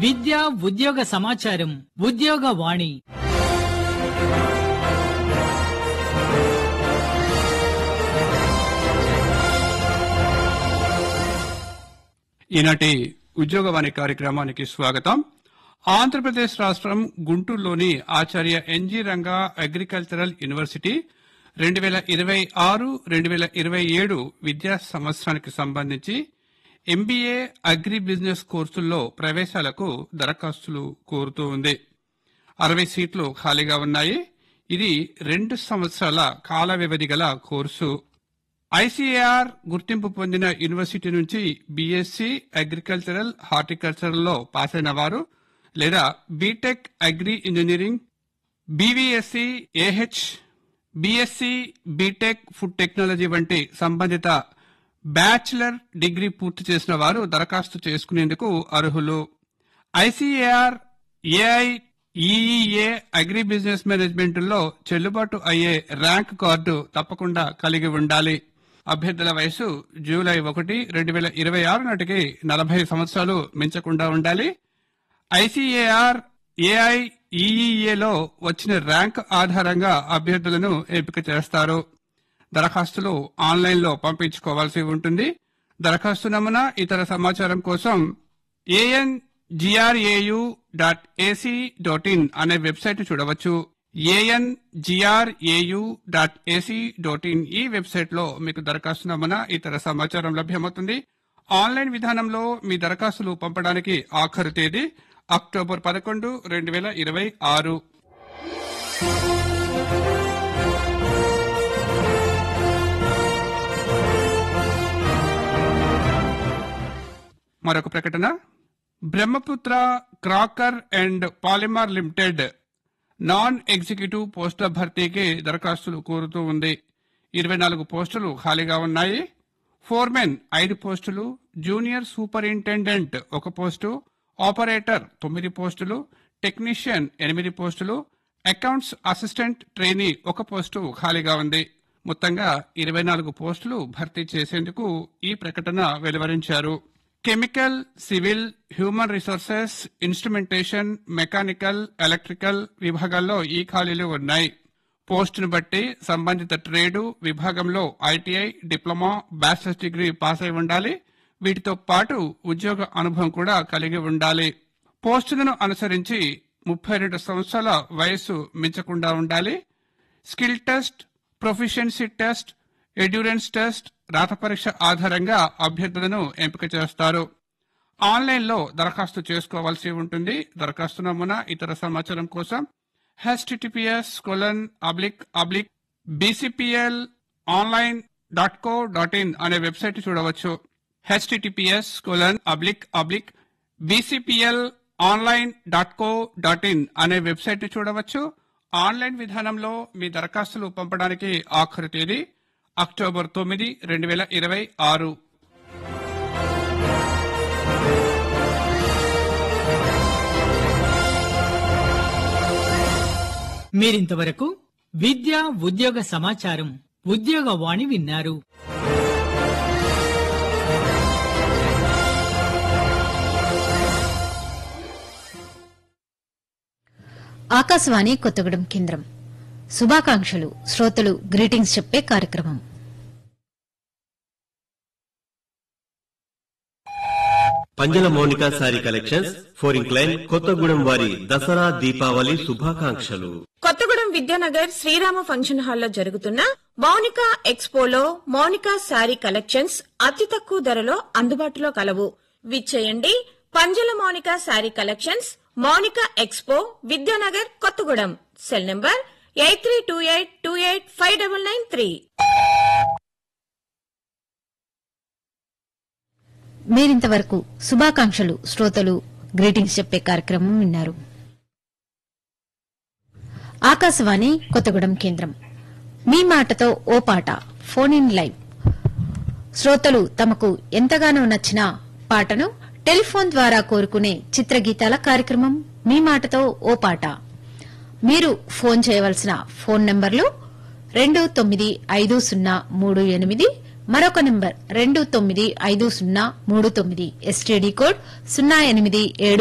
విద్య ఉద్యోగ సమాచారం ఉద్యోగ వాణి ఈనాటి ఉద్యోగవాణి కార్యక్రమానికి స్వాగతం ఆంధ్రప్రదేశ్ రాష్ట్రం గుంటూరులోని Acharya N G Ranga agricultural university రెండు వేల ఇరవై ఆరు రెండు వేల ఇరవై ఏడు విద్యా సంవత్సరానికి సంబంధించి ఎంబీఏ అగ్రి బిజినెస్ కోర్సుల్లో ప్రవేశాలకు దరఖాస్తులు కోరుతూ ఉంది అరవై సీట్లు ఖాళీగా ఉన్నాయి ఇది రెండు సంవత్సరాల కాల వ్యవధి గల కోర్సు ఐసీఏఆర్ గుర్తింపు పొందిన యూనివర్సిటీ నుంచి బీఎస్సీ అగ్రికల్చరల్ హార్టికల్చరల్ లో పాస్ అయిన వారు లేదా BTech agri engineering BVSc AH BSc BTech food technology వంటి సంబంధిత బ్యాచిలర్ డిగ్రీ పూర్తి చేసిన వారు దరఖాస్తు చేసుకునేందుకు అర్హులు ICAR AI EEA agri business management లో చెల్లుబాటు అయ్యే ర్యాంక్ కార్డు తప్పకుండా కలిగి ఉండాలి అభ్యర్థుల వయసు జూలై ఒకటి రెండు వేల ఇరవై ఆరు నాటికి నలభై సంవత్సరాలు మించకుండా ఉండాలి ఐసీఏఆర్ ఏఐ ఈఈఏలో వచ్చిన ర్యాంక్ ఆధారంగా అభ్యర్థులను ఎంపిక చేస్తారు దరఖాస్తులు ఆన్లైన్ లో పంపించుకోవాల్సి ఉంటుంది దరఖాస్తు నమూనా ఇతర సమాచారం కోసం AN GRAU dot AC dot in అనే వెబ్సైట్ చూడవచ్చు AN GRAU dot AC dot in ఈ వెబ్సైట్ లో మీకు దరఖాస్తు నమూనా ఇతర సమాచారం లభ్యమవుతుంది ఆన్లైన్ విధానంలో మీ దరఖాస్తులు పంపడానికి ఆఖరు తేదీ అక్టోబర్ పదకొండు రెండు వేల ఇరవై ఆరు మరొక ప్రకటన Brahmaputra cracker and polymer limited non executive పోస్టుల భర్తీకి దరఖాస్తులు కోరుతూ ఉంది ఇరవై నాలుగు పోస్టులు ఖాళీగా ఉన్నాయి ఫోర్మెన్ ఐదు పోస్టులు జూనియర్ సూపరింటెండెంట్ ఒక పోస్టు ఆపరేటర్ తొమ్మిది పోస్టులు టెక్నీషియన్ ఎనిమిది పోస్టులు అకౌంట్స్ అసిస్టెంట్ ట్రైనీ ఒక పోస్టు ఖాళీగా ఉంది మొత్తంగా ఇరవై నాలుగు పోస్టులు భర్తీ చేసేందుకు ఈ ప్రకటన వెలువరించారు chemical civil human resources instrumentation mechanical electrical విభాగాల్లో ఈ ఖాళీలు ఉన్నాయి పోస్టును బట్టి సంబంధిత ట్రేడు విభాగంలో ITI diploma bachelor's degree pass అయి ఉండాలి వీటితో పాటు ఉద్యోగ అనుభవం కూడా కలిగి ఉండాలి పోస్టులను అనుసరించి ముప్పై రెండు సంవత్సరాల వయస్సు మించకుండా ఉండాలి skill test proficiency test endurance test రాత పరీక్ష ఆధారంగా అభ్యర్థులను ఎంపిక చేస్తారు ఆన్లైన్ లో దరఖాస్తు చేసుకోవాల్సి ఉంటుంది దరఖాస్తు నమూనా ఇతర సమాచారం కోసం HTTPS colon oblique oblique BCPL online dot co dot in అనే వెబ్సైట్ చూడవచ్చు HTTPS colon oblique oblique BCPL online dot co dot in అనే వెబ్సైట్ చూడవచ్చు ఆన్లైన్ విధానంలో మీ దరఖాస్తులు పంపడానికి ఆఖరు తేదీ అక్టోబర్ తొమ్మిది రెండు వేల ఇరవై ఆరు మీరింతవరకు విద్య ఉద్యోగ సమాచారం ఉద్యోగ వాణి విన్నారు ఆకాశవాణి కొత్తగూడెం కేంద్రం శుభాకాంక్షలు శ్రోతలు గ్రీటింగ్స్ చెప్పే కార్యక్రమం Panjala Mounika sari collections four incline Kothagudem వారి దసరా దీపావళి శుభాకాంక్షలు కొత్తగూడెం విద్యానగర్ శ్రీరామ ఫంక్షన్ హాల్లో జరుగుతున్న మౌనిక ఎక్స్పోలో మౌనిక శారీ కలెక్షన్స్ అతి తక్కువ ధరలో అందుబాటులో కలవు విచ్చేయండి Panjala Mounika sari collections Mounika expo Vidyanagar Kothagudem cell number eight three two eight two eight five double nine three మీరింతవరకు శుభాకాంక్షలు శ్రోతలు గ్రీటింగ్స్ చెప్పే కార్యక్రమం విన్నారు ఆకాశవాణి కొత్తగూడెం కేంద్రం మీ మాటతో ఓ పాట ఫోన్ ఇన్ లైవ్ శ్రోతలు తమకు ఎంతగానో నచ్చిన పాటను టెలిఫోన్ ద్వారా కోరుకునే చిత్రగీతాల కార్యక్రమం మీ మాటతో ఓ పాట మీరు ఫోన్ చేయవలసిన ఫోన్ నంబర్లు రెండు తొమ్మిది ఐదు సున్నా మూడు ఎనిమిది మరొక నంబర్ రెండు తొమ్మిది ఐదు సున్నా మూడు తొమ్మిది ఎస్టీడీ కోడ్ సున్నా ఎనిమిది ఏడు